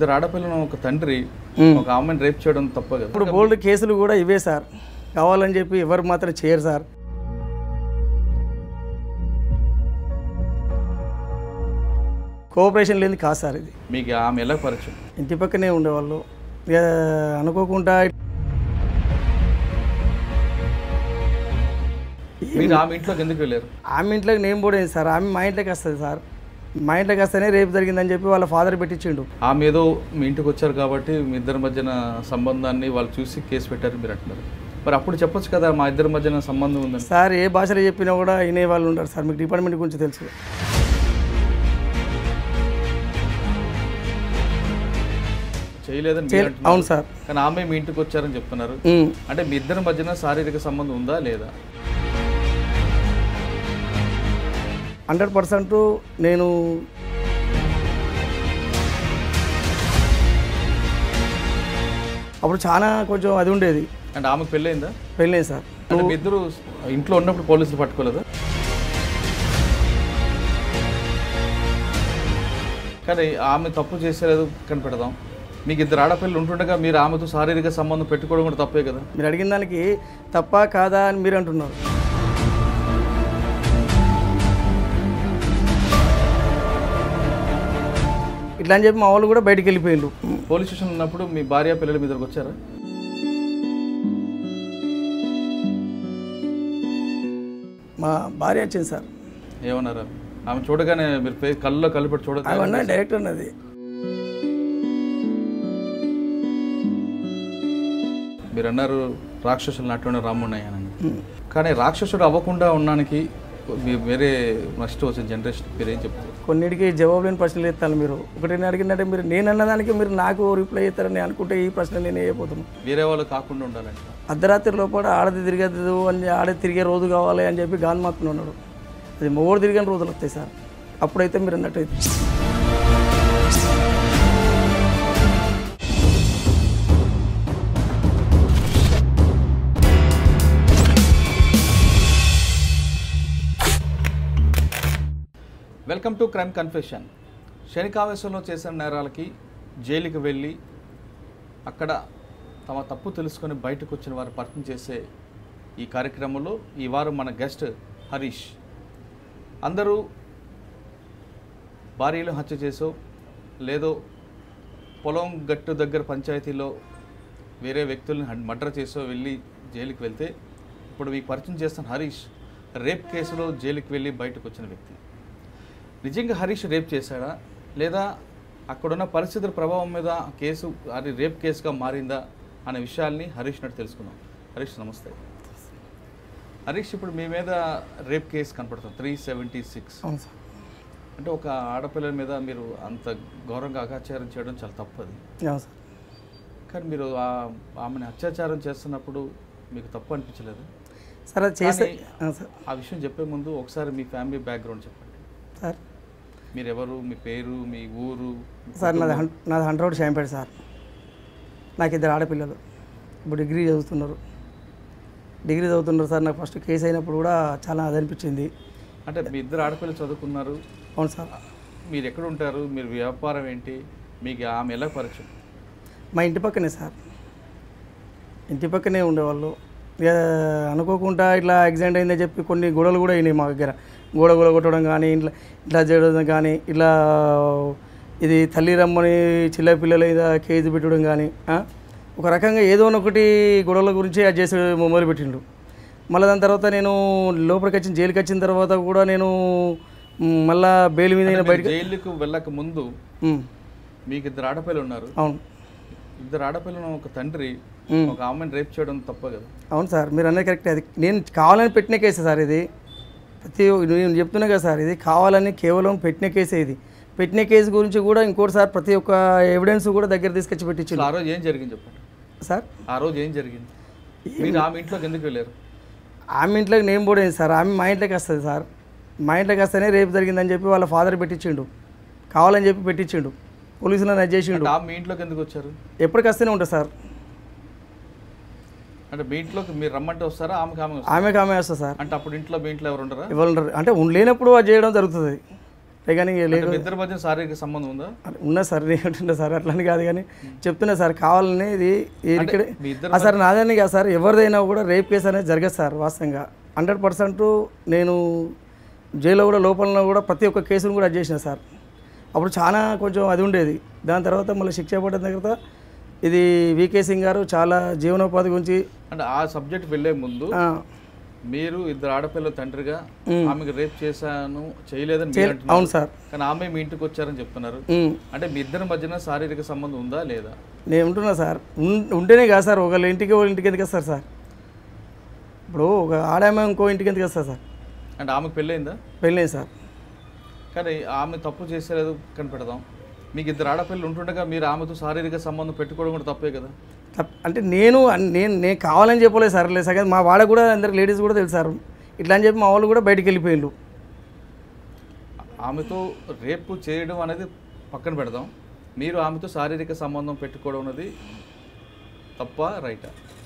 ఇద్దరు ఆడపిల్లను ఒక తండ్రి మ్మ్. ఒక ఆమెను రేప్ చేయడం తప్ప కదా ఇప్పుడు బోల్డ్ కేసులు కూడా ఇవే సార్ కావాలని చెప్పి ఎవరు మాత్రం చేయరు సార్ కోఆపరేషన్ లేని కాదు సార్ ఇది మీకు ఆమె ఎలా పరిచయం ఇంటి పక్కనే ఉండేవాళ్ళు ఇక అనుకోకుండా మీరు ఆమె ఇంట్లోకి ఎందుకు వెళ్ళారు ఆమె ఇంట్లోకి నేను పోలేదు సార్ ఆమె మా ఇంట్లోకి వస్తుంది సార్ మా ఇంట్లోకి వస్తేనే రేపు జరిగిందని చెప్పి వాళ్ళ ఫాదర్ పెట్టించిండు ఆమె ఏదో మీ ఇంటికి వచ్చారు కాబట్టి మీ ఇద్దరి మధ్యన సంబంధాన్ని వాళ్ళు చూసి కేసు పెట్టారు మీరు అంటున్నారు మరి అప్పుడు చెప్పొచ్చు కదా మా ఇద్దరి మధ్యన సంబంధం ఉందని సార్ ఏ భాషలో చెప్పినా కూడా వినే వాళ్ళు ఉంటారు సార్ మీకు డిపార్ట్మెంట్ గురించి తెలుసు చేయలేదని మీరు చే- అంటున్నారు. అవును సార్ కానీ ఆమె మీ ఇంటికి వచ్చారని చెప్తున్నారు ఉమ్. అంటే మీ ఇద్దరి మధ్యన శారీరక సంబంధం ఉందా లేదా హండ్రెడ్ పర్సెంట్ నేను అప్పుడు చాలా కొంచెం అది ఉండేది అంటే ఆమెకు పెళ్ళైందా పెళ్ళేది సార్ అంటే మీ ఇద్దరు ఇంట్లో ఉన్నప్పుడు పోలీసులు పట్టుకోలేదా కానీ ఆమె తప్పు చేసేలేదు కనిపెడదాం మీకు ఇద్దరు ఆడపిల్లలు ఉంటుండగా మీరు ఆమెతో శారీరక సంబంధం పెట్టుకోవడం కూడా తప్పే కదా మీరు అడిగిన దానికి తప్ప కాదా అని మీరు అంటున్నారు ఇట్లా అని చెప్పి మా వాళ్ళు కూడా బయటికి వెళ్ళిపోయిండు పోలీస్ స్టేషన్ ఉన్నప్పుడు మీ భార్య పిల్లలు మీ దగ్గరకు వచ్చారా మా భార్య వచ్చింది సార్ ఏమన్నారా ఆమె చూడగానే మీరు ఫే- కళ్ళలో కలిపెట్టి చూడదు అవన్నీ డైరెక్ట్ అన్నది మీరు అన్నారు రాక్షసులు నటుడు రామున్నాయి అని కానీ రాక్షసుడు అవ్వకుండా ఉండడానికి మీ వేరే నెక్స్ట్ వచ్చిన జనరేషన్ మీరు ఏం చెప్తారు కొన్నిటికి జవాబు లేని ప్రశ్నలు ఎత్తాను మీరు ఒకటి నేను అడిగినట్టే మీరు నేను అన్నదానికి మీరు నాకు రిప్లై చేస్తారని అనుకుంటే ఈ ప్రశ్న నేను వేయబోతున్నాను వేరే వాళ్ళు కాకుండా ఉండాలంట అర్ధరాత్రి లోపల ఆడది తిరగదు అని ఆడది తిరిగే రోజు కావాలి అని చెప్పి గాన్మాత్మ ఉన్నాడు అది మొగోడు తిరిగిన రోజులు వస్తాయి సార్ అప్పుడైతే మీరు అన్నట్టయితే వెల్కమ్ టు క్రైమ్ కన్ఫెషన్ శనికావేశంలో చేసిన నేరాలకి జైలుకి వెళ్ళి అక్కడ తమ తప్పు తెలుసుకొని బయటకు వచ్చిన వారు పరిచయం చేసే ఈ కార్యక్రమంలో ఈ వారం మన గెస్ట్ హరీష్ అందరూ భార్యలు హత్య చేసో లేదో పొలం గట్టు దగ్గర పంచాయతీలో వేరే వ్యక్తుల్ని హన్- మర్డర్ చేసో వెళ్ళి జైలుకి వెళ్తే ఇప్పుడు మీకు పరిచయం చేస్తున్న హరీష్ రేప్ కేసులో జైలుకి వెళ్ళి బయటకు వచ్చిన వ్యక్తి నిజంగా హరీష్ రేప్ చేశాడా లేదా అక్కడున్న పరిస్థితుల ప్రభావం మీద ఆ కేసు అది రేప్ కేసుగా మారిందా అనే విషయాల్ని హరీష్ నటు తెలుసుకుందాం హరీష్ నమస్తే హరీష్ ఇప్పుడు మీ మీద రేప్ కేసు కనపడుతుంది త్రీ సెవెంటీ సిక్స్ అవును సార్ అంటే ఒక ఆడపిల్లల మీద మీరు అంత ఘోరంగా అగాచారం చేయడం చాలా తప్పది అవును సార్ కానీ మీరు ఆ- ఆమెను అత్యాచారం చేస్తున్నప్పుడు మీకు తప్పు అనిపించలేదు సార్ అది చేసే కానీ- అవును సార్ ఆ విషయం చెప్పే ముందు ఒకసారి మీ ఫ్యామిలీ బ్యాక్గ్రౌండ్ చెప్పండి సార్ మీరు ఎవరు మీ పేరు మీ ఊరు మీ సార్ నాది కుటుంబం? హన్ నాది హండ్రెడ్ షాంపేడ్ సార్ నాకు ఇద్దరు ఆడపిల్లలు ఇప్పుడు డిగ్రీ చదువుతున్నారు డిగ్రీ చదువుతున్నారు సార్ నాకు ఫస్ట్ కేసు అయినప్పుడు కూడా చాలా అది అనిపించింది అంటే మీ ఇద్దరు ఆడపిల్లలు చదువుకున్నారు అవును సార్ మీరు ఎక్కడ ఉంటారు మీరు వ్యాపారం ఏంటి మీకు ఆమె ఎలా పరిచయం మా ఇంటి పక్కనే సార్ ఇంటి పక్కనే ఉండేవాళ్ళు ఇక అనుకోకుండా ఇట్లా యాక్సిడెంట్ అయిందని చెప్పి కొన్ని గొడవలు కూడా అయినాయి మా దగ్గర గోడ గోడ కొట్టడం కానీ ఇట్లా ఇట్లా చేయడం కానీ ఇట్లా ఇది తల్లి రమ్మని చిల్ల పిల్లల మీద కేజీ పెట్టడం కానీ ఆ? ఒక రకంగా ఏదో ఒకటి గొడవల గురించి అది చేసి మొదలు పెట్టిండు మళ్ళీ దాని తర్వాత నేను లోపలికి వచ్చిన జైలుకి వచ్చిన తర్వాత కూడా నేను మ్, మళ్ళా బెయిల్ మీద అయినా మీరు బయటకు జైలుకు వెళ్ళక ముందు మ్, మీకు ఇద్దరు ఆడపిల్లలు ఉన్నారు అవును ఇద్దరు ఆడపిల్లను ఒక తండ్రి మ్. ఒక ఆమెను రేప్ చేయడం తప్ప కదా అవును సార్ మీరు అన్నది కరెక్ట్ అది నేను కావాలని పెట్టిన కేసే సార్ ఇది ప్రతి నేను చెప్తున్నా కదా సార్ ఇది కావాలని కేవలం పెట్టిన కేసే ఇది పెట్టిన కేసు గురించి కూడా ఇంకోటి సార్ ప్రతి ఒక్క ఎవిడెన్స్ కూడా దగ్గర తీసుకొచ్చి అసలు పెట్టించింది ఆ రోజు ఏం జరిగింది చెప్పండి సార్ ఆ రోజు ఏం జరిగింది మీరు ఆమె ఇంట్లోకి ఎందుకు వెళ్ళారు ఆమె ఇంట్లోకి నేను పోలేదు సార్ ఆమె మా ఇంట్లోకి వస్తుంది సార్ మా ఇంట్లోకి వస్తేనే రేపు జరిగిందని చెప్పి వాళ్ళ ఫాదర్ పెట్టించిండు కావాలని చెప్పి పెట్టించిండు పోలీసులను అది చేసిండు అంటే ఆమె మీ ఇంట్లోకి ఎందుకు వచ్చారు ఎప్పటికి వస్తేనే ఉంటుంది సార్ అంటే మీ ఇంట్లోకి మీరు రమ్మంటే వస్తారా ఆమెకి ఆమె వస్తారా? ఆమెకి ఆమె వస్తుంది సార్ అంటే అప్పుడు ఇంట్లో మీ ఇంట్లో ఎవరు ఉండరా ఎవరు ఉండరు. అంటే ఉం- లేనప్పుడు అది చేయడం జరుగుతుంది అంటే కానీ అంటే లేక మీ ఇద్దరి మధ్య శారీరక సంబంధం ఉందా ఉన్నా సార్ నేనుంటున్నా సార్ అట్లని కాదు కానీ చెప్తున్నా సార్ కావాలని ఇది ఇది అంటే ఇక్కడ మీ ఇద్దరి ఆ సార్ నాదని కాదు సార్ ఎవరిదైనా కూడా రేప్ కేసు అనేది జరగదు సార్ వాస్తవంగా హండ్రెడ్ పర్సెంట్ నేను జైల్లో కూడా లోపల కూడా ప్రతి ఒక్క కేసును కూడా అది చేసిన సార్ అప్పుడు చాలా కొంచెం అది ఉండేది దాని తర్వాత మళ్ళీ శిక్ష పడిన తర్వాత ఇది వికే సింగ్ గారు చాలా జీవనోపాధి గురించి అంటే ఆ సబ్జెక్ట్ వెళ్ళే ముందు ఆ, మీరు ఇద్దరు ఆడపిల్ల తండ్రిగా మ్. ఆమెకు రేప్ చేశాను చేయలేదని మీరు అవును అంటున్నారు సార్ కానీ ఆమె మీ ఇంటికి వచ్చారని చెప్తున్నారు ఉమ్. అంటే మీ ఇద్దరి మధ్యన శారీరక సంబంధం ఉందా లేదా నేను ఉంటున్నా సార్ ఉన్- ఉంటేనే కాదు సార్ ఒకళ్ళ ఇంటికి ఒకళ్ళ ఇంటికి ఎందుకు వస్తారు సార్ ఇప్పుడు ఒక ఆడామె ఇంకో ఇంటికి ఎందుకు వస్తారు సార్ అంటే ఆమెకు పెళ్ళైందా పెళ్ళే సార్ కానీ ఆమె తప్పు చేసేలేదు కనిపెడదాం మీకు ఇద్దరు ఆడపిల్లలు ఉంటుండగా మీరు ఆమెతో శారీరక సంబంధం పెట్టుకోవడం కూడా తప్పే కదా తప్- అంటే నేను అన్- నేను నేను కావాలని చెప్పలేదు సార్ లేదు సార్ మా వాడ కూడా అందరికి లేడీస్ కూడా తెలుసు సార్ ఇట్లా అని చెప్పి మా వాళ్ళు కూడా బయటికి వెళ్ళిపోయిండు ఆమెతో రేపు చేయడం అనేది పక్కన పెడదాం మీరు ఆమెతో శారీరక సంబంధం పెట్టుకోవడం అనేది తప్ప రైటా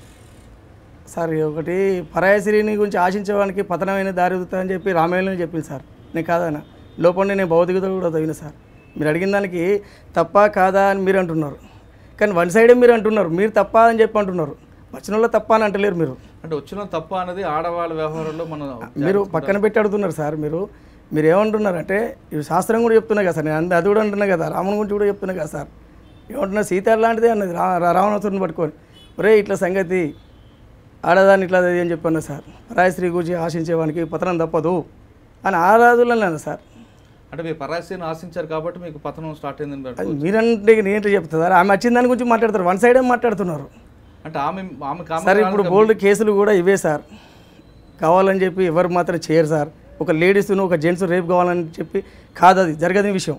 సార్ ఒకటి పరాయశ్రీని గురించి ఆశించేవానికి పతనమైన దారి అని చెప్పి రామాయణంలో చెప్పింది సార్ నేను కాదన్న లోపల నేను భౌతికత కూడా తగిన సార్ మీరు అడిగిన దానికి తప్ప కాదా అని మీరు అంటున్నారు కానీ వన్ సైడే మీరు అంటున్నారు మీరు తప్ప అని చెప్పి అంటున్నారు వచ్చిన వాళ్ళు తప్ప అని అంటలేరు మీరు అంటే వచ్చిన తప్ప అనేది ఆడవాళ్ళ వ్యవహారంలో మనం మీరు పక్కన పెట్టి అడుగుతున్నారు సార్ మీరు మీరు ఏమంటున్నారంటే ఇవి శాస్త్రం కూడా చెప్తున్నా కదా సార్ నేను అంద- అది కూడా అంటున్నా కదా రాముని గురించి కూడా చెప్తున్నా కదా సార్ ఏమంటున్నా సీత లాంటిదే అన్నది రా రా- రావణాసురుని పట్టుకొని ఒరే ఇట్లా సంగతి ఆడదాన్ని ఇట్లా అది అని చెప్పన్నా సార్ రాయ స్త్రీ గురించి ఆశించేవానికి పతనం తప్పదు అని ఆ రాజుల్లో అన్నా సార్ అంటే మీరు పరాశీని ఆశించారు కాబట్టి మీకు పతనం స్టార్ట్ అయిందని అది మీరంటే నేను చెప్తా సార్ ఆమె వచ్చిన దాని గురించి మాట్లాడతారు వన్ సైడే మాట్లాడుతున్నారు అంటే ఆమె ఆమె సార్ ఇప్పుడు బోల్డ్ కేసులు కూడా ఇవే సార్ కావాలని చెప్పి ఎవరు మాత్రం చేయరు సార్ ఒక లేడీస్ను ఒక జెంట్స్ రేపు కావాలని చెప్పి కాదు అది జరగని విషయం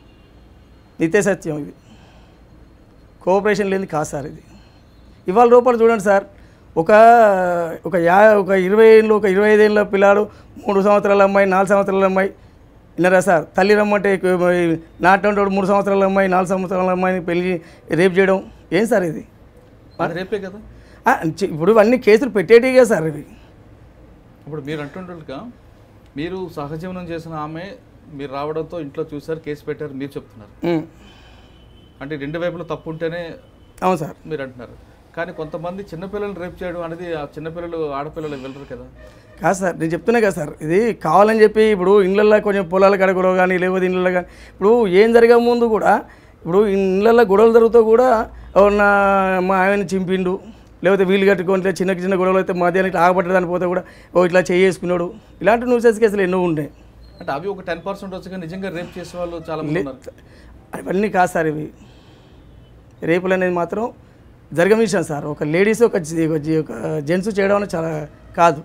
నిత్య సత్యం ఇది కోఆపరేషన్ లేని కాదు సార్ ఇది ఇవాళ రూపాయలు చూడండి సార్ ఒక ఒక యా ఒక ఇరవై ఏళ్ళు ఒక ఇరవై ఐదేళ్ళ పిల్లాడు మూడు సంవత్సరాల అమ్మాయి నాలుగు సంవత్సరాల అమ్మాయి విన్నారా సార్ తల్లి రమ్మంటే నాటంటోడు మూడు సంవత్సరాల అమ్మాయి నాలుగు సంవత్సరాల అమ్మాయిని పెళ్లి రేపు చేయడం ఏం సార్ ఇది అది రేపే కదా ఆ, చి- ఇప్పుడు అన్ని కేసులు పెట్టేటిగా సార్ ఇవి ఇప్పుడు మీరు అంటుండగా మీరు సహజీవనం చేసిన ఆమె మీరు రావడంతో ఇంట్లో చూసారు కేసు పెట్టారు మీరు చెప్తున్నారు ఉమ్. అంటే రెండు వైపులు తప్పు ఉంటేనే అవును సార్ మీరు అంటున్నారు కానీ కొంతమంది చిన్నపిల్లలు రేపు చేయడం అనేది ఆ చిన్నపిల్లలు ఆడపిల్లలు వెళ్ళరు కదా కాదు సార్ నేను చెప్తున్నా కదా సార్ ఇది కావాలని చెప్పి ఇప్పుడు ఇళ్ళల్లో కొంచెం పొలాల కడగలో కానీ లేకపోతే ఇళ్ళల్లో కానీ ఇప్పుడు ఏం జరిగే ముందు కూడా ఇప్పుడు ఇళ్ళల్లో గొడవలు జరుగుతూ కూడా "ఓ, నా మా ఆయన చింపిండు లేకపోతే వీలు కట్టుకొని ఇట్లా చిన్న చిన్న గొడవలు అయితే మధ్యాహ్నం ఇట్లా ఆగబట్టడానికి పోతే కూడా ఓ ఇట్లా చేసుకున్నాడు ఇలాంటి న్యూసెస్ కేసులు ఎన్నో ఉంటాయి అంటే అవి ఒక టెన్ పర్సెంట్ వచ్చి కానీ నిజంగా రేప్ చేసే వాళ్ళు చాలా మంది ఉన్నారు అవన్నీ కాదు సార్ ఇవి రేపులు అనేది మాత్రం జరగని విషయం సార్ ఒక లేడీస్ ఒక జి- ఒక జి- ఒక జెంట్స్ చేయడం అనేది చాలా కాదు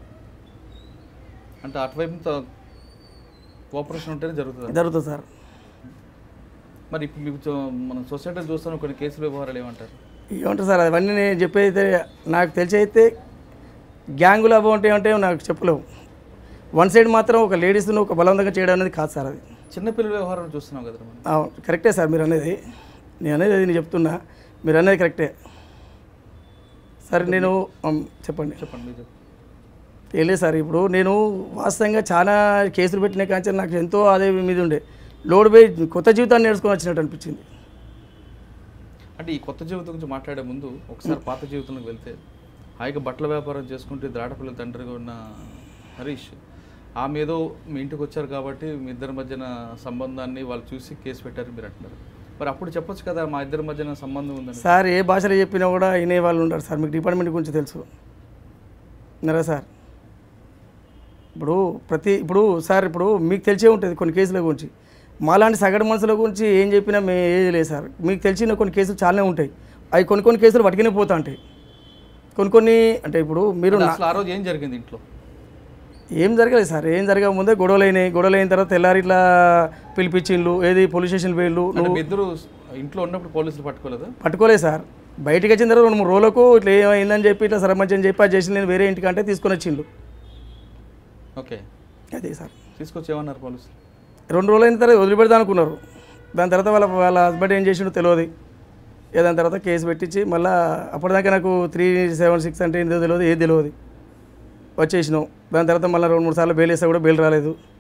అంటే అటువైపు కోఆపరేషన్ ఉంటేనే జరుగుతుంది జరుగుతుంది సార్ మరి ఇప్పుడు మీకు చూ- మన సొసైటీలో చూస్తున్న కొన్ని కేసుల వ్యవహారాలు ఏమంటారు ఏమంటారు సార్ అవన్నీ నేను చెప్పేది నాకు తెలిసి అయితే గ్యాంగులు అవి ఉంటాయి అంటే నాకు చెప్పలేవు వన్ సైడ్ మాత్రం ఒక లేడీస్ను ఒక బలవంతంగా చేయడం అనేది కాదు సార్ అది చిన్నపిల్లల వ్యవహారం చూస్తున్నాం కదా మనం అవును, కరెక్టే సార్ మీరు అనేది నేను అనేది అది నేను చెప్తున్నా మీరు అనేది కరెక్టే సరే నేను ఉమ్, చెప్పండి చెప్పండి మీరు చెప్పండి. తెలియదు సార్ ఇప్పుడు నేను వాస్తవంగా చాలా కేసులు పెట్టిన కాంచి నాకు ఎంతో ఆదాయం మీద ఉండే లోడ్ పోయి కొత్త జీవితాన్ని నేర్చుకొని వచ్చినట్టు అనిపించింది అంటే ఈ కొత్త జీవితం గురించి మాట్లాడే ముందు ఒకసారి పాత జీవితంలోకి వెళ్తే హాయిగా బట్టల వ్యాపారం చేసుకుంటూ ఇద్దరు ఆడపిల్లల తండ్రిగా ఉన్న హరీష్ ఆమె ఏదో మీ ఇంటికి వచ్చారు కాబట్టి మీ ఇద్దరి మధ్యన సంబంధాన్ని వాళ్ళు చూసి కేసు పెట్టారు మీరు అంటున్నారు మరి అప్పుడు చెప్పొచ్చు కదా మా ఇద్దరి మధ్యన సంబంధం ఉందని సార్ ఏ భాషలో చెప్పినా కూడా వినే వాళ్ళు ఉంటారు సార్ మీకు డిపార్ట్మెంట్ గురించి తెలుసు ఉన్నారా సార్ ఇప్పుడు ప్రతి ఇప్పుడు సార్ ఇప్పుడు మీకు తెలిసే ఉంటుంది కొన్ని కేసుల గురించి మాలాంటి సగటు మనుషుల గురించి ఏం చెప్పినా మే ఏది లేదు సార్ మీకు తెలిసిన కొన్ని కేసులు చాలానే ఉంటాయి అవి కొన్ని కొన్ని కేసులు పట్టుకునే పోతా ఉంటాయి కొన్ని కొన్ని అంటే ఇప్పుడు మీరు నా- అసలు ఆ రోజు ఏం జరిగింది ఇంట్లో ఏం జరగలేదు సార్ ఏం జరగక ముందే గొడవలు అయినాయి గొడవలు అయిన తర్వాత తెల్లారి ఇట్లా పిలిపించిండ్లు ఏది పోలీస్ స్టేషన్ పోయిండ్లు అంటే మీ ఇద్దరు ఇంట్లో ఉన్నప్పుడు పోలీసులు పట్టుకోలేదా పట్టుకోలేదు సార్ బయటికి వచ్చిన తర్వాత రెండు మూడు రోజులకు ఇట్లా ఏమైందని చెప్పి ఇట్లా సరమంచి అని చెప్పి అది చేసి నేను వేరే ఇంటికి అంటే తీసుకొని వచ్చిండు ఓకే అదే సార్ తీసుకొచ్చి ఏమన్నారు పోలీసులు రెండు రోజులు అయిన తర్వాత వదిలిపెడదాం అనుకున్నారు దాని తర్వాత వాళ్ళ వాళ్ళ హస్బెండ్ ఏం చేసిండో తెలియదు ఇక దాని తర్వాత కేసు పెట్టించి మళ్ళీ అప్పటిదాకా నాకు త్రీ సెవెన్ సిక్స్ అంటే ఏందో తెలియదు ఏది తెలియదు వచ్చేసినాం దాని తర్వాత మళ్ళీ రెండు మూడు సార్లు బెయిల్ వేస్తే కూడా బెయిల్ రాలేదు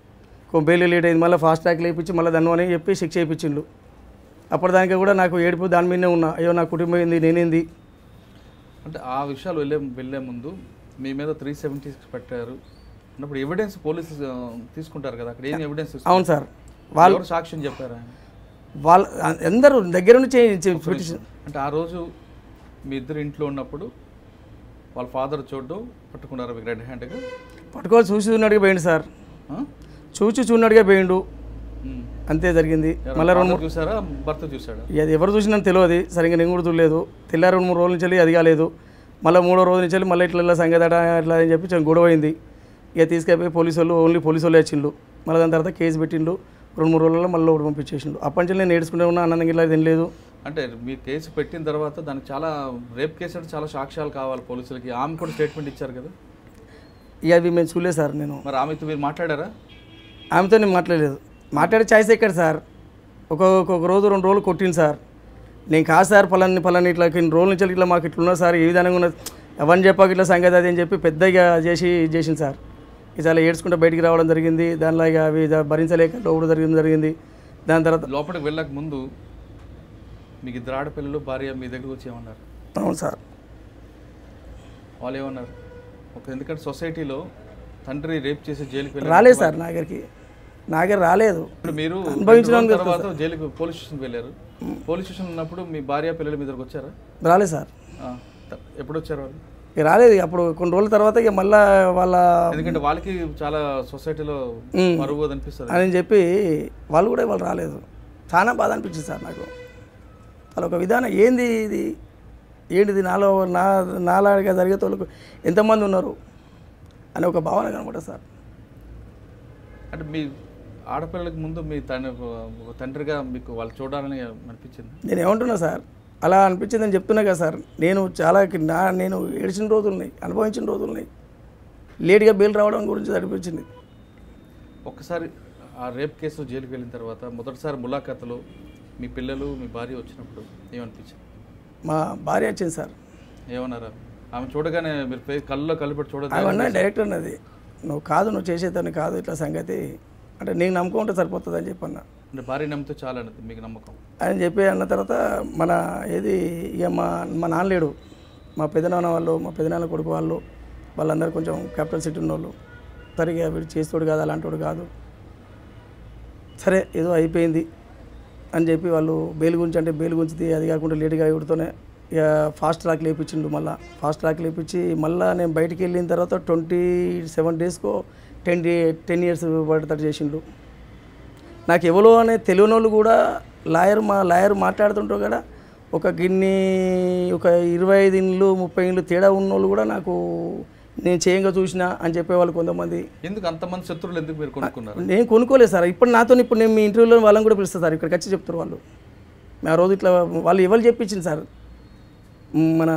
బెయిల్ లేట్ అయింది మళ్ళీ ఫాస్ట్ ట్రాక్ లేపించి మళ్ళీ దాన్ని అని చెప్పి శిక్ష చేయించిండు అప్పటిదానికి కూడా నాకు ఏడుపు దాని మీదనే ఉన్నా అయ్యో నా కుటుంబం ఏంది నేనేంది అంటే ఆ విషయాలు వెళ్ళే వెళ్ళే ముందు మీ మీద త్రీ సెవెంటీ పెట్టారు అన్నప్పుడు ఎవిడెన్స్ పోలీసులు ఆ, తీసుకుంటారు కదా అక్కడ ఏం ఎవిడెన్స్ అవును సార్ వాళ్ళు ఎవరు సాక్ష్యం చెప్పారు ఆయన వాళ్ళ అందరూ దగ్గర నుంచి చే- పిటిషన్ అంటే ఆ రోజు మీ ఇద్దరు ఇంట్లో ఉన్నప్పుడు వాళ్ళ ఫాదర్ చూడడం పట్టుకున్నారు మీకు రెడ్ హ్యాండ్గా పట్టుకోవాలి చూసి చూన్నట్టుగా పోయిండు సార్ చూసి చూన్నట్టుగా పోయిండు అంతే జరిగింది మళ్ళీ రెండు మూడు చూసారా భర్త చూసాడా అది ఎవరు చూసినా తెలియదు సరిగ్గా నేను కూడా చూడలేదు తెల్లారి రెండు మూడు రోజుల నుంచి వెళ్ళి అది కాలేదు మళ్ళీ మూడో రోజు నుంచి వెళ్ళి మళ్ళీ ఇట్లా ఇలా సంగతి అట ఇట్లా అని చెప్పి కొంచెం గొడవ అయింది ఇక తీసుకెళ్ళిపోయి పోలీసు వాళ్ళు ఓన్లీ పోలీసు వాళ్ళు వచ్చిండు మళ్ళీ దాని తర్వాత కేసు పెట్టిండు రెండు మూడు రోజుల్లో మళ్ళీ ఒకటి పంపించేసిండు అప్పటి నుంచి నేను ఏడుచుకుంటే ఉన్నా అన్నం ఇలా తినలేదు అంటే మీరు కేసు పెట్టిన తర్వాత దానికి చాలా రేప్ కేసు అంటే చాలా సాక్ష్యాలు కావాలి పోలీసులకి ఆమె కూడా స్టేట్మెంట్ ఇచ్చారు కదా ఇక అవి మేము చూడలేదు సార్ నేను మరి ఆమెతో మీరు మాట్లాడారా ఆమెతో నేను మాట్లాడలేదు మాట్లాడే ఛాయిస్ ఎక్కడ సార్ ఒక ఒక రోజు రెండు రోజులు కొట్టింది సార్ నేను కాదు సార్ పలాని పలాని ఇట్లా ఇన్ని రోజుల నుంచి ఇట్లా మాకు ఇట్లా ఉన్నది సార్ ఏ విధంగా ఉన్నది అవన్నీ చెప్పాక ఇట్లా సంగతి అది అని చెప్పి పెద్దగా చేసి చేసింది సార్ ఇక చాలా ఏడ్చుకుంటే బయటికి రావడం జరిగింది దానిలో ఇక అవి ఇక భరించలేక లోపల జరిగింది జరిగింది దాని తర్వాత లోపలికి వెళ్ళక ముందు మీకు ఇద్దరు ఆడపిల్లలు భార్య మీ దగ్గరకు వచ్చి ఏమన్నారు అవును సార్ వాళ్ళు ఏమన్నారు ఒక ఎందుకంటే సొసైటీలో తండ్రి రేప్ చేసి జైలుకి వెళ్ళారు రాలేదు సార్ నా దగ్గరికి నా దగ్గర రాలేదు ఇప్పుడు మీరు అనుభవించడం రెండు రోజుల తర్వాత జైలుకి పోలీస్ స్టేషన్ వెళ్ళారు పోలీస్ స్టేషన్ ఉన్నప్పుడు మీ భార్య పిల్లలు మీ దగ్గరకు వచ్చారా రాలేదు సార్ ఆ, త- ఎప్పుడు వచ్చారు వాళ్ళు ఇక రాలేదు ఇక అప్పుడు కొన్ని రోజుల తర్వాత ఇక మళ్ళా వాళ్ళ ఎందుకంటే వాళ్ళకి చాలా సొసైటీలో మ్. మరుగు అనిపిస్తుంది అని చెప్పి వాళ్ళు కూడా వాళ్ళు రాలేదు చాలా బాధ అనిపించింది సార్ నాకు వాళ్ళ ఒక విధానం ఏంది ఇది ఏంటిది నాలో నా నాలాగా జరిగే తోళ్ళకు ఎంతమంది ఉన్నారు అనే ఒక భావన కనబడదు సార్ అంటే మీ ఆడపిల్లలకి ముందు మీ తండ్రి ఒక తండ్రిగా మీకు వాళ్ళు చూడాలని అనిపించింది నేను ఏమంటున్నా సార్ అలా అనిపించిందని చెప్తున్నా కదా సార్ నేను చాలా నా నేను ఏడ్చిన రోజులు ఉన్నాయి అనుభవించిన రోజులు ఉన్నాయి లేట్గా బెయిల్ రావడం గురించి అనిపించింది ఒక్కసారి ఆ రేప్ కేసులో జైలుకి వెళ్ళిన తర్వాత మొదటిసారి ములాఖాతులో మీ పిల్లలు మీ భార్య వచ్చినప్పుడు ఏమనిపించింది మా భార్య వచ్చింది సార్ ఏమన్నారా ఆమె చూడగానే మీరు ఫే- కళ్ళలో కలిపెట్టి చూడగా అవన్నీ డైరెక్టర్ అన్నది నువ్వు కాదు నువ్వు చేసేదాన్ని కాదు ఇట్లా సంగతి అంటే నీకు నమ్మకం ఉంటే సరిపోతుంది అని చెప్పన్నా అంటే భార్య నమ్మితే చాలా అన్నది మీకు నమ్మకం అని చెప్పి అన్న తర్వాత మన ఏది ఇక మా మా నాన్న లేడు మా పెదనాన్న వాళ్ళు మా పెదనాన్న కొడుకు వాళ్ళు వాళ్ళందరూ కొంచెం క్యాపిటల్ సిటీ ఉన్నోళ్ళు సరిగా వీడు చేస్తోడు కాదు అలాంటోడు కాదు సరే ఏదో అయిపోయింది అని చెప్పి వాళ్ళు బెయిల్ గురించి అంటే బెయిల్ గురించి అది కాకుండా లేటుగా ఇవిడితోనే ఇక ఫాస్ట్ ట్రాక్ లేపించిండు మళ్ళీ ఫాస్ట్ ట్రాక్ లేపించి మళ్ళీ నేను బయటికి వెళ్ళిన తర్వాత ట్వంటీ సెవెన్ డేస్కో టెన్ డే టెన్ ఇయర్స్ పడతాడు చేసిండు నాకు ఎవరో అనే తెలియని వాళ్ళు కూడా లాయర్ మా లాయర్ మాట్లాడుతుంటారు కదా ఒక గిన్ని ఒక ఇరవై ఐదు ఇండ్లు ముప్పై ఇండ్లు తేడా ఉన్న వాళ్ళు కూడా నాకు నేను చేయంగా చూసిన అని చెప్పేవాళ్ళు కొంతమంది ఎందుకు అంతమంది శత్రువులు ఎందుకు మీరు కొనుక్కున్నారు నేను కొనుక్కోలేదు సార్ ఇప్పుడు నాతో ఇప్పుడు నేను మీ ఇంటర్వ్యూలో వాళ్ళని కూడా పిలుస్తాను సార్ ఇక్కడికి వచ్చి చెప్తారు వాళ్ళు ఆ రోజు ఇట్లా వాళ్ళు ఎవరు చెప్పించింది సార్ మన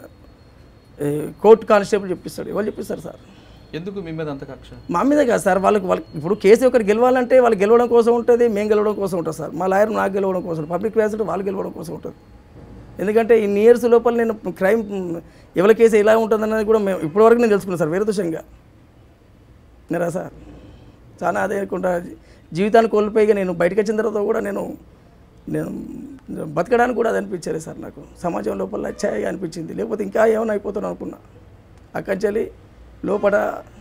ఏ, కోర్టు కానిస్టేబుల్ చెప్పిస్తాడు ఎవరు చెప్పిస్తారు సార్ ఎందుకు మీ మీద అంత కక్ష మా మీద కాదు సార్ వాళ్ళకి వాళ్ళకి ఇప్పుడు కేసు ఒకటి గెలవాలంటే వాళ్ళు గెలవడం కోసం ఉంటుంది మేము గెలవడం కోసం ఉంటుంది సార్ మా లాయర్ నాకు గెలవడం కోసం పబ్లిక్ ప్రెసిడెంట్ వాళ్ళు గెలవడం కోసం ఉంటుంది ఎందుకంటే ఇన్ని ఇయర్స్ లోపల నేను క్రైమ్ ఎవరి కేసు ఎలా ఉంటుందన్నది కూడా మేము ఇప్పటివరకు నేను తెలుసుకున్నాను సార్ వేరే దృశ్యంగా నేరా సార్ చాలా అదే కాకుండా జీవితాన్ని కోల్పోయిగా నేను బయటకు వచ్చిన తర్వాత కూడా నేను నేను బతకడానికి కూడా అది అనిపించలేదు సార్ నాకు సమాజం లోపల ఛాయగా అనిపించింది లేకపోతే ఇంకా ఏమైనా అయిపోతాను అనుకున్నా అక్కడి నుంచి వెళ్ళి లోపల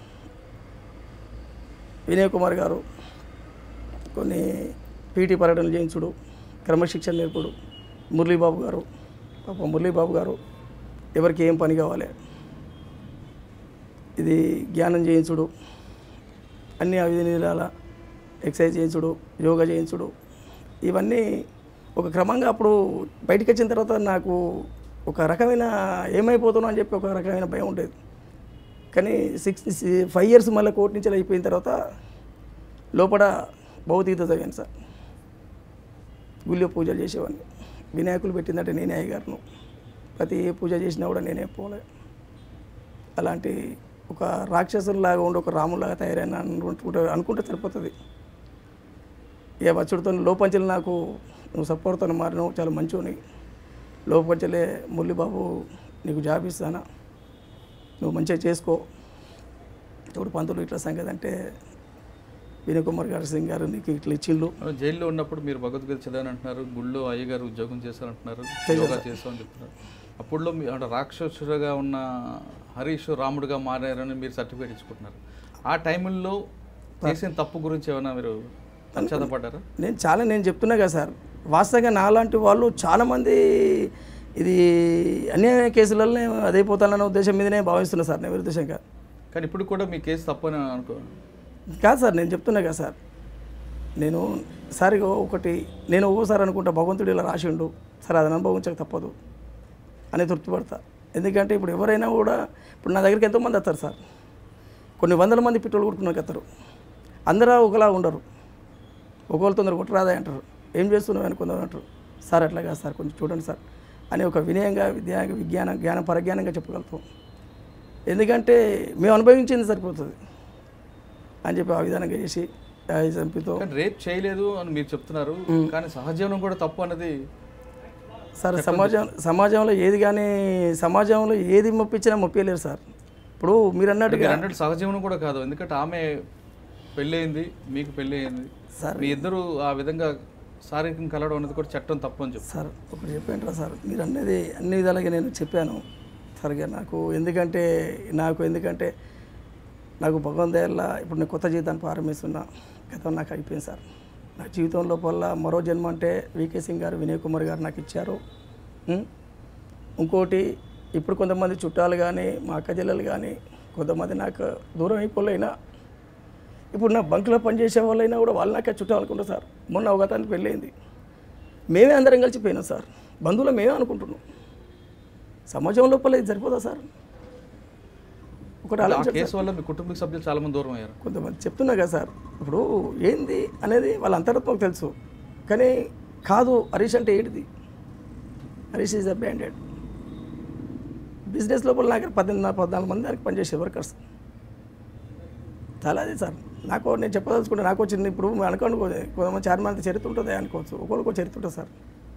వినయ్ కుమార్ గారు కొన్ని పీటీ పర్యటనలు చేయించుడు క్రమశిక్షణ నేర్పుడు మురళీబాబు గారు పాప మురళీబాబు గారు ఎవరికి ఏం పని కావాలి ఇది జ్ఞానం చేయించుడు అన్ని అవిధి విధాల ఎక్సర్సైజ్ చేయించుడు యోగా చేయించుడు ఇవన్నీ ఒక క్రమంగా అప్పుడు బయటకు వచ్చిన తర్వాత నాకు ఒక రకమైన ఏమైపోతానో అని చెప్పి ఒక రకమైన భయం ఉండేది కానీ సిక్స్ ఫైవ్ ఇయర్స్ మళ్ళీ కోర్టు నుంచి అయిపోయిన తర్వాత లోపల భౌతికత చదివాను సార్ గుళ్ళో పూజలు చేసేవాడిని వినాయకులు పెట్టిందంటే నేనే అయ్యగారును ప్రతి ఏ పూజ చేసినా కూడా నేనే పోలే అలాంటి ఒక రాక్షసులాగా ఉండి ఒక రాములాగా తయారైన అనుకుంటే అనుకుంటే సరిపోతుంది ఇక వచ్చుడితో లోపంచెలు నాకు నువ్వు సపోర్ట్తో మారినావు చాలా మంచివని లోపంచెలే మురళిబాబు నీకు జాబ్ ఇస్తానా నువ్వు మంచిగా చేసుకో ఇప్పుడు పంతులు ఇట్లా సంగతి అంటే వినయ్ కుమార్ గారు సింగ్ గారు నీకు ఇట్లా ఇచ్చిండ్రు మనం జైల్లో ఉన్నప్పుడు మీరు భగవద్గీత చదివాని అంటున్నారు గుళ్ళో అయ్యగారు ఉద్యోగం చేశారంటున్నారు యోగా చేస్తామని చెప్తున్నారు అప్పుడులో మీ అంటే రాక్షసుడుగా ఉన్న హరీష్ రాముడుగా మారారని మీరు సర్టిఫికేట్ ఇచ్చుకుంటున్నారు ఆ టైంలో చేసిన తప్పు గురించి ఏమైనా మీరు పశ్చాత్తపడ్డారా నేను చాలా నేను చెప్తున్నా కదా సార్ వాస్తవంగా నాలాంటి వాళ్ళు చాలామంది ఇది అన్యాయ కేసులలో అదైపోతానన్న ఉద్దేశం మీదనే భావిస్తున్నా సార్ నేను ఉద్దేశంగా కానీ ఇప్పుడు కూడా మీ కేసు తప్పని అనుకో కాదు సార్ నేను చెప్తున్నా కదా సార్ నేను సార్ ఇగో ఒకటి నేను ఒక్కోసారి అనుకుంటా భగవంతుడు ఇలా రాసిండు సరే అది అనుభవించక తప్పదు అని తృప్తిపడతా ఎందుకంటే ఇప్పుడు ఎవరైనా కూడా ఇప్పుడు నా దగ్గరికి ఎంతోమంది వస్తారు సార్ కొన్ని వందల మంది పెట్రోల్ కొట్టుకున్నాక వస్తారు అందరూ ఒకలా ఉండరు ఒకళ్ళు తొందర కొట్టరాదా అంటారు ఏం చేస్తున్నావు అని కొందరు అంటారు సార్ అట్లా కాదు సార్ కొంచెం చూడండి సార్ అని ఒక వినయంగా విద్యా విజ్ఞాన జ్ఞాన పరజ్ఞానంగా చెప్పగలుగుతాం ఎందుకంటే మేము అనుభవించింది సరిపోతుంది అని చెప్పి ఆ విధానంగా చేసి ఆ చంపితో కానీ రేప్ చేయలేదు అని మీరు చెప్తున్నారు కానీ సహజీవనం కూడా తప్పు అన్నది సార్ సమాజం సమాజంలో ఏది కానీ సమాజంలో ఏది మొప్పించినా మొప్పలేరు సార్ ఇప్పుడు మీరు అన్నట్టుగా మీరు అన్నట్టు సహజీవనం కూడా కాదు ఎందుకంటే ఆమె పెళ్ళయింది మీకు పెళ్ళి అయింది సార్ మీ ఇద్దరు ఆ విధంగా శారీరకంగా కలవడం అనేది కూడా చట్టం తప్పు అని చెప్పు సార్ ఒకటి చెప్పంటారా సార్ మీరు అన్నది అన్ని విధాలుగా నేను చెప్పాను సరిగా నాకు ఎందుకంటే నాకు ఎందుకంటే నాకు భగవంత్ దయల్లా ఇప్పుడు నేను కొత్త జీవితాన్ని ప్రారంభిస్తున్నా గతం నాకు అయిపోయింది సార్ నా జీవితం లోపల మరో జన్మ అంటే వికే సింగ్ గారు వినయ్ కుమార్ గారు నాకు ఇచ్చారు ఉం? ఇంకోటి ఇప్పుడు కొంతమంది చుట్టాలు కానీ మా అక్క చెల్లెలు కానీ కొంతమంది నాకు దూరం అయిపోలేనా ఇప్పుడు నా బంక్లో పనిచేసే వాళ్ళైనా కూడా వాళ్ళు నాకే చుట్టాలు అనుకుంటారు సార్ మొన్న అవగతానికి పెళ్ళయింది మేమే అందరం కలిసి పోయినాం సార్ బంధువులు మేమే అనుకుంటున్నాం సమాజం లోపల ఇది సరిపోదా సార్ ఒకటి ఆ ఆలోచన కేసు వల్ల మీ కుటుంబ సభ్యులు చాలా మంది దూరం అయ్యారు కొంతమంది చెప్తున్నా కదా సార్ ఇప్పుడు ఏంది అనేది వాళ్ళ అంతరత్వం తెలుసు కానీ కాదు హరీష్ అంటే ఏంటిది Harish is a banded business లోపల నాకు పద్దెనిమిది పద్నాలుగు మంది దానికి పనిచేసే వర్కర్స్ చాలా అది సార్ నాకు నేను చెప్పదలుచుకుంటే నాకు వచ్చింది ఇప్పుడు అనుకోండి కొంతమంది చాలా మంది చరిత్ర ఉంటుంది అనుకోవచ్చు ఒకరికి చరిత్ర ఉంటుంది సార్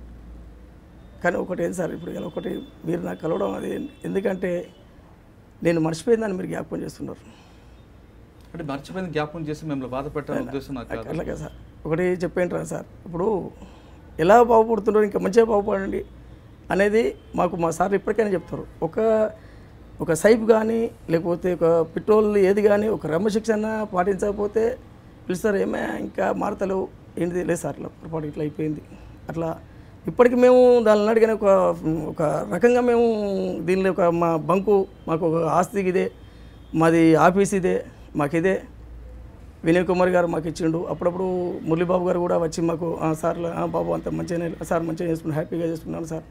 కానీ ఒకటి ఏంటి సార్ ఇప్పుడు ఇలా ఒకటి మీరు నాకు కలవడం అది ఎందుకంటే నేను మర్చిపోయిందని మీరు జ్ఞాపకం చేస్తున్నారు అంటే మర్చిపోయింది జ్ఞాపకం చేసి మిమ్మల్ని బాధ పెట్టాలనే ఉద్దేశం నాకు కాదు అట్లాగే సార్ ఒకటి చెప్పేంటారా సార్ ఇప్పుడు ఎలా బాగుపడుతున్నారో ఇంకా మంచిగా బాగుపడండి అనేది మాకు మా సార్లు ఇప్పటికైనా చెప్తారు ఒక ఒక సైప్ కానీ లేకపోతే ఒక పెట్రోల్ ఏది కానీ ఒక క్రమశిక్షణ పాటించకపోతే పిలుస్తారు ఏమే ఇంకా మారతలేవు ఏంటిది లేదు సార్ ఇట్లా పొరపాటు ఇట్లా అయిపోయింది అట్లా ఇప్పటికి మేము దానిని అడిగిన ఒక ఒక రకంగా మేము దీనిలో ఒక మా బంకు మాకు ఒక ఆస్తి ఇదే మాది ఆఫీస్ ఇదే మాకు ఇదే వినయ్ కుమార్ గారు మాకు ఇచ్చిండు అప్పుడప్పుడు మురళీబాబు గారు కూడా వచ్చి మాకు "ఆ, సార్ ఆ, బాబు అంత మంచిగానే సార్ మంచిగా చేసుకున్నాను హ్యాపీగా చేసుకున్నాను సార్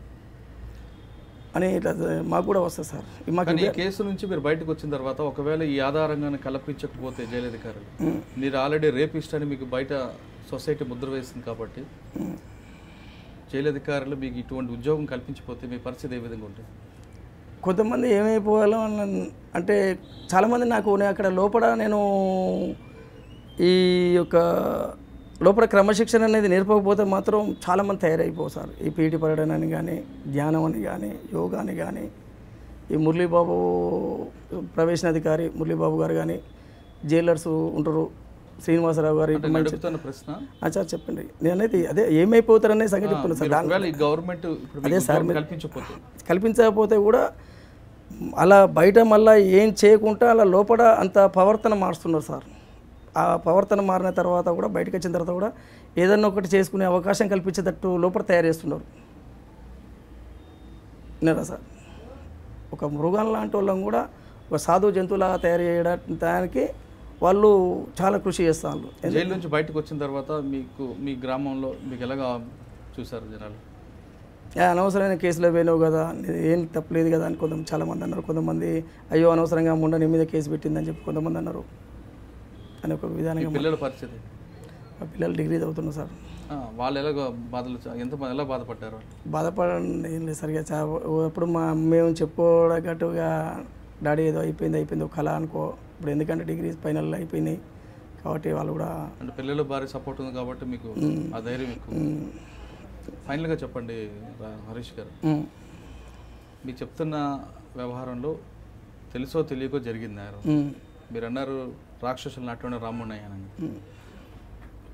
అని ఇట్లా మాకు కూడా వస్తుంది సార్ ఇది మాకు కానీ ఈ కేసు నుంచి మీరు బయటకు వచ్చిన తర్వాత ఒకవేళ ఈ ఆధారంగానే కల్పించకపోతే జైలధికారులు ఉమ్, మీరు ఆల్రెడీ రేపిస్ట్ అని మీకు బయట సొసైటీ ముద్ర వేసింది కాబట్టి ఉమ్. జైలు అధికారులు మీకు ఇటువంటి ఉద్యోగం కల్పించకపోతే మీ పరిస్థితి ఏ విధంగా ఉంటుంది కొంతమంది ఏమైపోవాలో అన్న- అంటే చాలామంది నాకు నేను అక్కడ లోపల నేను ఈ యొక్క లోపల క్రమశిక్షణ అనేది నేర్పకపోతే మాత్రం చాలామంది తయారైపో సార్ ఈ పీటీ పర్యటన అని కానీ ధ్యానం అని కానీ యోగా అని కానీ ఈ మురళీబాబు ప్రవేశనాధికారి మురళీబాబు గారు కానీ జైలర్స్ ఉంటారు శ్రీనివాసరావు గారు అంటే ఇప్పుడు నేను మంచి అడుగుతున్న ప్రశ్న ఆ, సార్ చెప్పండి నేను అనేది అదే ఏమైపోతారనే సంగతి చెప్తున్నా సార్ మీరు దాని ఒకవేళ ఈ గవర్నమెంట్ ఇప్పుడు మీకు ఉద్యోగం కల్పించకపోతే కల్పించకపోతే కూడా అలా బయట మళ్ళీ ఏం చేయకుండా అలా లోపల అంత ప్రవర్తన మారుస్తున్నారు సార్ ఆ ప్రవర్తన మారిన తర్వాత కూడా బయటకు వచ్చిన తర్వాత కూడా ఏదన్నా ఒకటి చేసుకునే అవకాశం కల్పించేటట్టు లోపల తయారు చేస్తున్నారు విన్నారా సార్ ఒక మృగం లాంటి వాళ్ళని కూడా ఒక సాధు జంతువులాగా తయారు చేయడానికి వాళ్ళు చాలా కృషి చేస్తారు జైలు నుంచి బయటకు వచ్చిన తర్వాత మీకు మీ గ్రామంలో మీకు ఎలాగా చూసారు జనాలు ఏ, అనవసరమైన కేసులో పోయినావు కదా నీది ఏం తప్పలేదు కదా అని కొంత చాలామంది అన్నారు కొంతమంది అయ్యో అనవసరంగా ముండ నీ మీద కేసు పెట్టిందని చెప్పి కొంతమంది అన్నారు అని ఒక మీ విధానంగా పిల్లల పరిస్థితి మా పిల్లలు డిగ్రీ చదువుతున్నారు సార్ ఆ, వాళ్ళు ఎలాగ బాధలు ఎంత ఎలా బాధపడ్డారు వాళ్ళు? బాధపడండి ఏం లేదు సరిగా చా అప్పుడు మా మేము చెప్పుకోగట్టుగా డాడీ ఏదో అయిపోయింది అయిపోయింది ఒక కళ అనుకో ఇప్పుడు ఎందుకంటే డిగ్రీ ఫైనల్ అయిపోయినాయి కాబట్టి వాళ్ళు కూడా అంటే పిల్లలు భారీ సపోర్ట్ ఉంది కాబట్టి మీకు ఆ ధైర్యం ఎక్కువ ఉమ్, ఫైనల్గా చెప్పండి రా- హరీష్ గారు ఉమ్, మీకు చెప్తున్న వ్యవహారంలో తెలుసో తెలియకో జరిగింది ఆ రోజు. ఉమ్, మీరు అన్నారు రాక్షసులు నాటువంటి రాముడు అని ఉమ్.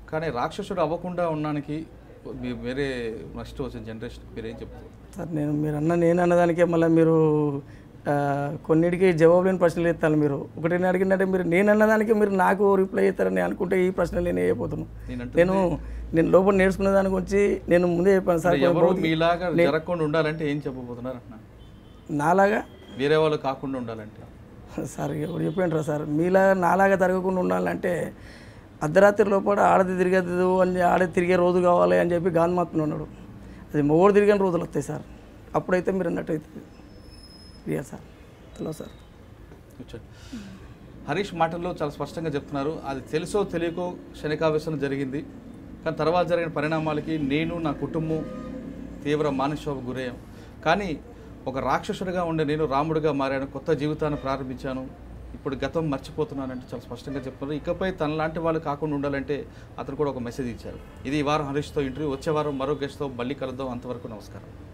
కానీ రాక్షసుడు అవ్వకుండా ఉండడానికి మీ వేరే నెక్స్ట్ వచ్చిన జనరేషన్ మీరు ఏం చెప్తారు సార్ నేను మీరు అన్న నేను అన్నదానికే మళ్ళీ మీరు ఆ, కొన్నిటికి జవాబు లేని ప్రశ్నలు ఇస్తాను మీరు ఒకటి నేను అడిగిందంటే మీరు నేను అన్నదానికి మీరు నాకు రిప్లై ఇస్తారని అనుకుంటే ఈ ప్రశ్నలు నేను వేయబోతున్నాను నేను అంటుంది- నేను నేను లోపల నేర్చుకునే దాని గురించి నేను ముందే చెప్పాను సార్ అంటే ఎవరు మీలాగా జరగకుండా ఉండాలంటే ఏం చెప్పబోతున్నారు అన్న నాలాగా వేరే వాళ్ళు కాకుండా ఉండాలంటే సార్ ఎవరు చెప్పంటారా సార్ మీలాగా నాలాగా జరగకుండా ఉండాలంటే అర్ధరాత్రి లోపల ఆడది తిరగదు అని ఆడ తిరిగే రోజు కావాలి అని చెప్పి గాన్మాత్మ ఉన్నాడు అది మొగోడు తిరిగిన రోజులు వస్తాయి సార్ అప్పుడైతే మీరు అన్నట్టు అవుతుంది రియల్ సార్ హలో సార్ కూర్చోండి హరీష్ మాటల్లో చాలా స్పష్టంగా చెప్తున్నారు అది తెలుసో తెలియకో క్షణికావేశం జరిగింది కానీ తర్వాత జరిగిన పరిణామాలకి నేను నా కుటుంబం తీవ్ర మానసిక గురయ్యాం కానీ ఒక రాక్షసుడిగా ఉండే నేను రాముడిగా మారాను కొత్త జీవితాన్ని ప్రారంభించాను ఇప్పుడు గతం మర్చిపోతున్నానంటే చాలా స్పష్టంగా చెప్తున్నారు ఇకపై తనలాంటి వాళ్ళు కాకుండా ఉండాలంటే అతను కూడా ఒక మెసేజ్ ఇచ్చారు ఇది ఈ వారం హరీష్తో ఇంటర్వ్యూ వచ్చే వారం మరో గెస్ట్తో మళ్ళీ కలుద్దాం అంతవరకు నమస్కారం